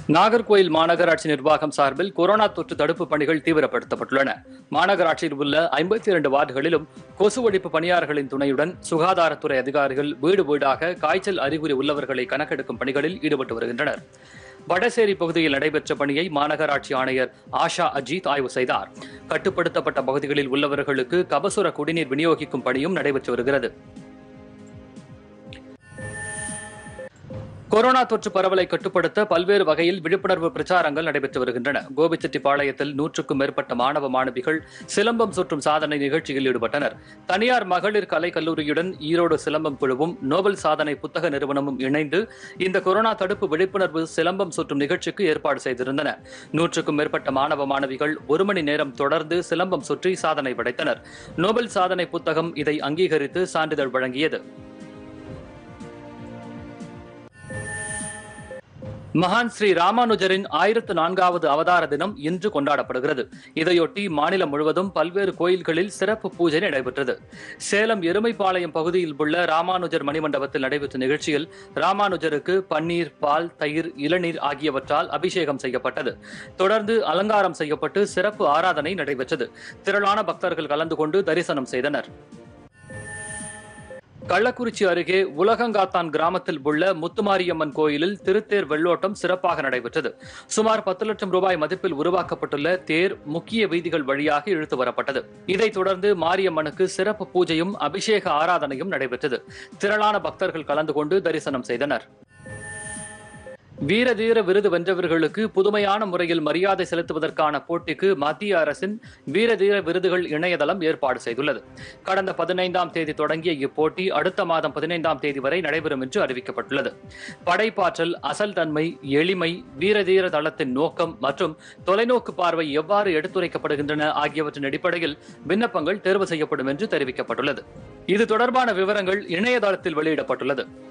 நாகர்கோயில் மாநகராட்சி நிர்வாகம் சார்பில் கொரோனா தொற்று தடுப்பு பணிகள் தீவிரப்படுத்தப்பட்டுள்ளன மாநகராட்சியில் உள்ள ஐம்பத்தி இரண்டு வார்டுகளிலும் கொசு ஒழிப்பு பணியாளர்களின் துணையுடன் சுகாதாரத்துறை அதிகாரிகள் வீடு வீடாக காய்ச்சல் அறிகுறி உள்ளவர்களை கணக்கெடுக்கும் பணிகளில் ஈடுபட்டு வருகின்றனர் வடசேரி பகுதியில் நடைபெற்ற பணியை மாநகராட்சி ஆணையர் ஆஷா அஜித் ஆய்வு செய்தார் கட்டுப்படுத்தப்பட்ட பகுதிகளில் உள்ளவர்களுக்கு கபசுர குடிநீர் விநியோகிக்கும் பணியும் நடைபெற்று வருகிறது கொரோனா தொற்று பரவலை கட்டுப்படுத்த பல்வேறு வகையில் விழிப்புணர்வு பிரச்சாரங்கள் நடைபெற்று வருகின்றன கோபிச்செட்டிப்பாளையத்தில் நூற்றுக்கும் மேற்பட்ட மாணவ மாணவிகள் சிலம்பம் சுற்றும் சாதனை நிகழ்ச்சியில் ஈடுபட்டனர் தனியார் மகளிர் கலை கல்லூரியுடன் ஈரோடு சிலம்பம் குழுவும் நோபல் சாதனை புத்தக நிறுவனமும் இணைந்து இந்த கொரோனா தடுப்பு விழிப்புணர்வு சிலம்பம் சுற்றும் நிகழ்ச்சிக்கு ஏற்பாடு செய்திருந்தன நூற்றுக்கும் மேற்பட்ட மாணவ மாணவிகள் ஒரு மணி நேரம் தொடர்ந்து சிலம்பம் சுற்றி சாதனை படைத்தனர் நோபல் சாதனை புத்தகம் இதை அங்கீகரித்து சான்றிதழ் வழங்கியது மகான் ஸ்ரீ ராமானுஜரின் ஆயிரத்து நான்காவது அவதார தினம் இன்று கொண்டாடப்படுகிறது இதையொட்டி மாநிலம் முழுவதும் பல்வேறு கோயில்களில் சிறப்பு பூஜை நடைபெற்றது சேலம் எருமைப்பாளையம் பகுதியில் உள்ள ராமானுஜர் மணிமண்டபத்தில் நடைபெற்ற நிகழ்ச்சியில் ராமானுஜருக்கு பன்னீர் பால் தயிர் இளநீர் ஆகியவற்றால் அபிஷேகம் செய்யப்பட்டது தொடர்ந்து அலங்காரம் செய்யப்பட்டு சிறப்பு ஆராதனை நடைபெற்றது திரளான பக்தர்கள் கலந்து கொண்டு தரிசனம் செய்தனர் கள்ளக்குறிச்சி அருகே உலகங்காத்தான் கிராமத்தில் உள்ள முத்துமாரியம்மன் கோயிலில் திருத்தேர் வெள்ளோட்டம் சிறப்பாக நடைபெற்றது சுமார் பத்து லட்சம் ரூபாய் மதிப்பில் உருவாக்கப்பட்டுள்ள தேர் முக்கிய வீதிகள் வழியாக இழுத்து வரப்பட்டது இதைத் தொடர்ந்து மாரியம்மனுக்கு சிறப்பு பூஜையும் அபிஷேக ஆராதனையும் நடைபெற்றது திரளான பக்தர்கள் கலந்து கொண்டு தரிசனம் செய்தனர் வீரதீர விருது வென்றவர்களுக்கு புதுமையான முறையில் மரியாதை செலுத்துவதற்கான போட்டிக்கு மத்திய அரசின் வீரதீர விருதுகள் இணையதளம் ஏற்பாடு செய்துள்ளது கடந்த பதினைந்தாம் தேதி தொடங்கிய இப்போட்டி அடுத்த மாதம் பதினைந்தாம் தேதி வரை நடைபெறும் என்று அறிவிக்கப்பட்டுள்ளது படைப்பாற்றல் அசல் தன்மை எளிமை வீரதீர தளத்தின் நோக்கம் மற்றும் தொலைநோக்கு பார்வை எவ்வாறு எடுத்துரைக்கப்படுகின்றன ஆகியவற்றின் அடிப்படையில் விண்ணப்பங்கள் தேர்வு செய்யப்படும் என்று தெரிவிக்கப்பட்டுள்ளது இது தொடர்பான விவரங்கள் இணையதளத்தில் வெளியிடப்பட்டுள்ளது